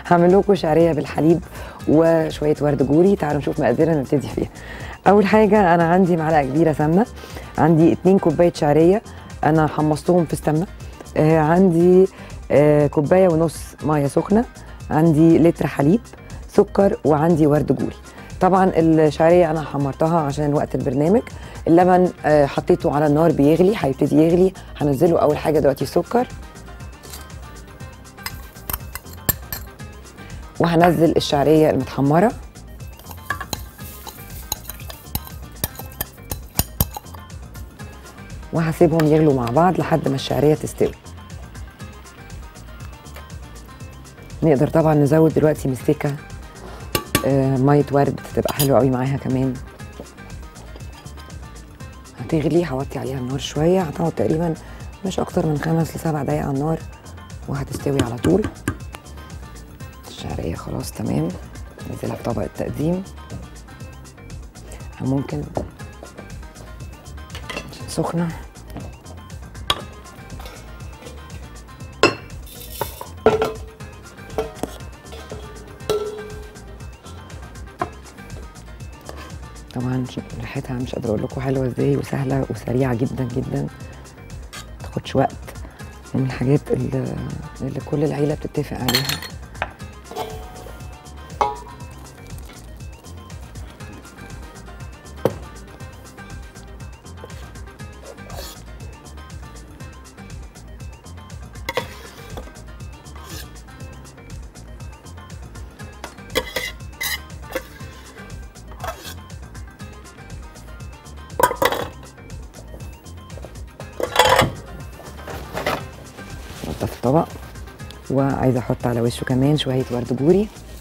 هعمل لكم شعريه بالحليب وشويه ورد جوري تعالوا نشوف مقاديرنا نبتدي فيها اول حاجه انا عندي معلقه كبيره سمنه عندي 2 كوبايه شعريه انا حمصتهم في السمنه آه عندي آه كوبايه ونص ميه سخنه عندي لتر حليب سكر وعندي ورد جوري طبعا الشعريه انا حمرتها عشان وقت البرنامج اللبن آه حطيته على النار بيغلي هيبتدي يغلي هنزله اول حاجه دلوقتي سكر وهنزل الشعريه المتحمره وهسيبهم يغلوا مع بعض لحد ما الشعريه تستوي نقدر طبعا نزود دلوقتي مستكه آه ميه ورد تبقى حلوه قوي معاها كمان هتغلي هوطي عليها النار شويه هتقعد تقريبا مش اكتر من خمس لسبع دقايق على النار وهتستوي على طول الشعريه خلاص تمام ننزلها في طبق التقديم ممكن عشان سخنه طبعا ريحتها مش قادره اقول لكم حلوه ازاي وسهله وسريعه جدا جدا تاخدش وقت من الحاجات اللي, اللي كل العيله بتتفق عليها نحطها في الطبق وعايزه احط على وشه كمان شويه ورد جوري